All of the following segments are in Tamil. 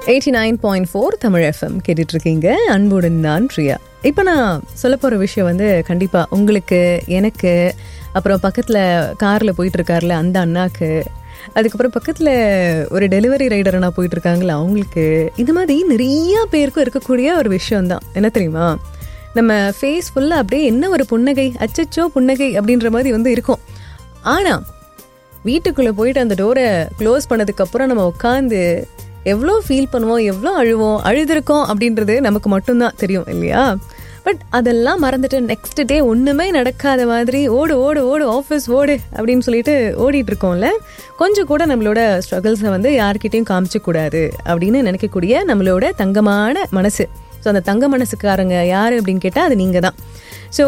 eighty nine point four Tamil FM கேட்டுட்டு இருக்கீங்க அன்புடன் நான் பிரியா இப்போ நான் சொல்ல போகிற விஷயம் வந்து கண்டிப்பாக உங்களுக்கு எனக்கு அப்புறம் பக்கத்தில் காரில் போயிட்டு இருக்கார்ல அந்த அண்ணாக்கு அதுக்கப்புறம் பக்கத்தில் ஒரு டெலிவரி ரைடர் அண்ணா போயிட்டு இருக்காங்களா அவங்களுக்கு இது மாதிரி நிறைய பேருக்கும் இருக்கக்கூடிய ஒரு விஷயம் தான் என்ன தெரியுமா நம்ம ஃபேஸ் ஃபுல்லாக அப்படியே என்ன ஒரு புன்னகை அச்சச்சோ புன்னகை அப்படின்ற மாதிரி வந்து இருக்கும் ஆனால் வீட்டுக்குள்ளே போயிட்டு அந்த டோரை க்ளோஸ் பண்ணதுக்கப்புறம் நம்ம உட்காந்து எவ்வளோ ஃபீல் பண்ணுவோம் எவ்வளோ அழுவோம் அழுதுருக்கோம் அப்படின்றது நமக்கு மட்டும்தான் தெரியும் இல்லையா பட் அதெல்லாம் மறந்துட்டு நெக்ஸ்ட் டே ஒன்றுமே நடக்காத மாதிரி ஓடு ஓடு ஓடு ஆஃபீஸ் ஓடு அப்படின்னு சொல்லிட்டு ஓடிட்டு இருக்கோம்ல கொஞ்சம் கூட நம்மளோட ஸ்ட்ரகிள்ஸை வந்து யார்கிட்டையும் காமிச்சக்கூடாது அப்படின்னு நினைக்கக்கூடிய நம்மளோட தங்கமான மனசு ஸோ அந்த தங்க மனசுக்காரங்க யார் அப்படின்னு கேட்டால் அது நீங்கள் தான் ஸோ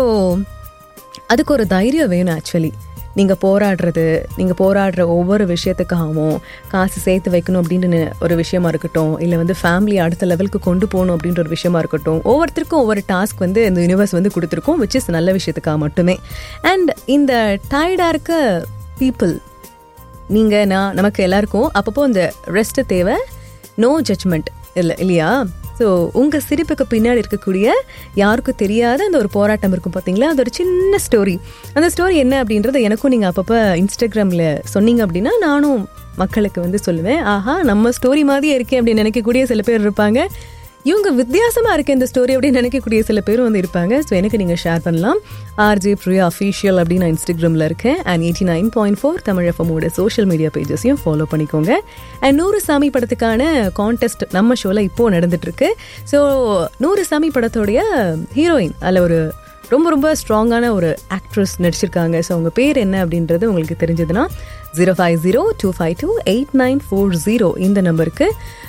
அதுக்கு ஒரு தைரியம் வேணும் ஆக்சுவலி நீங்கள் போராடுறது நீங்கள் போராடுற ஒவ்வொரு விஷயத்துக்காகவும் காசு சேர்த்து வைக்கணும் அப்படின்னு ஒரு விஷயமா இருக்கட்டும் இல்லை வந்து ஃபேமிலி அடுத்த லெவலுக்கு கொண்டு போகணும் அப்படின்ற ஒரு விஷயமா இருக்கட்டும் ஒவ்வொருத்தருக்கும் ஒவ்வொரு டாஸ்க் வந்து இந்த யூனிவர்ஸ் வந்து கொடுத்துருக்கோம் விச் இஸ் நல்ல விஷயத்துக்காக மட்டுமே அண்ட் இந்த டயர்டாக இருக்க பீப்புள் நீங்கள் நான் நமக்கு எல்லாருக்கும் அப்பப்போ இந்த ரெஸ்ட்டு தேவை நோ ஜட்ஜ்மெண்ட் இல்லை இல்லையா ஸோ உங்கள் சிரிப்புக்கு பின்னாடி இருக்கக்கூடிய யாருக்கும் தெரியாத அந்த ஒரு போராட்டம் இருக்கும் பார்த்தீங்களா அது ஒரு சின்ன ஸ்டோரி அந்த ஸ்டோரி என்ன அப்படின்றத எனக்கும் நீங்கள் அப்பப்போ இன்ஸ்டாகிராமில் சொன்னீங்க அப்படின்னா நானும் மக்களுக்கு வந்து சொல்லுவேன் ஆஹா நம்ம ஸ்டோரி மாதிரியே இருக்கேன் அப்படின்னு நினைக்கக்கூடிய சில பேர் இருப்பாங்க இவங்க வித்தியாசமாக இருக்க இந்த ஸ்டோரி அப்படின்னு நினைக்கக்கூடிய சில பேரும் வந்து இருப்பாங்க ஸோ எனக்கு நீங்கள் ஷேர் பண்ணலாம் ஆர்ஜே ப்ரியா அஃபீஷியல் அப்படின்னு நான் இன்ஸ்டாகிராமில் இருக்கேன் and eighty nine point four Tamil எஃப்எம்மோட சோஷியல் மீடியா பேஜஸையும் ஃபாலோ பண்ணிக்கோங்க அண்ட் நூறு சாமி படத்துக்கான கான்டெஸ்ட் நம்ம ஷோவில் இப்போது நடந்துட்டுருக்கு ஸோ நூறு சாமி படத்தோடைய ஹீரோயின் அதில் ஒரு ரொம்ப ரொம்ப ஸ்ட்ராங்கான ஒரு ஆக்ட்ரஸ் நடிச்சிருக்காங்க ஸோ அவங்க பேர் என்ன அப்படின்றது உங்களுக்கு தெரிஞ்சதுன்னா zero five zero two five two eight nine four zero இந்த நம்பருக்கு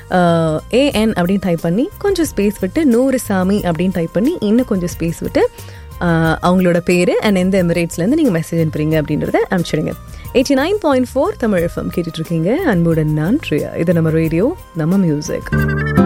ஏஎன் அப்படின்னு டைப் பண்ணி கொஞ்சம் ஸ்பேஸ் விட்டு நூறு சாமி அப்படின்னு டைப் பண்ணி இன்னும் கொஞ்சம் ஸ்பேஸ் விட்டு அவங்களோட பேர் அண்ட் எந்த எமிரேட்ஸ்லேருந்து நீங்கள் மெசேஜ் அனுப்புறீங்க அப்படின்றத அனுப்பிச்சிடுங்க eighty nine point four Tamil FM கேட்டுட்ருக்கீங்க அன்புடன் நான் ட்ரியா இது நம்ம ரேடியோ நம்ம மியூசிக்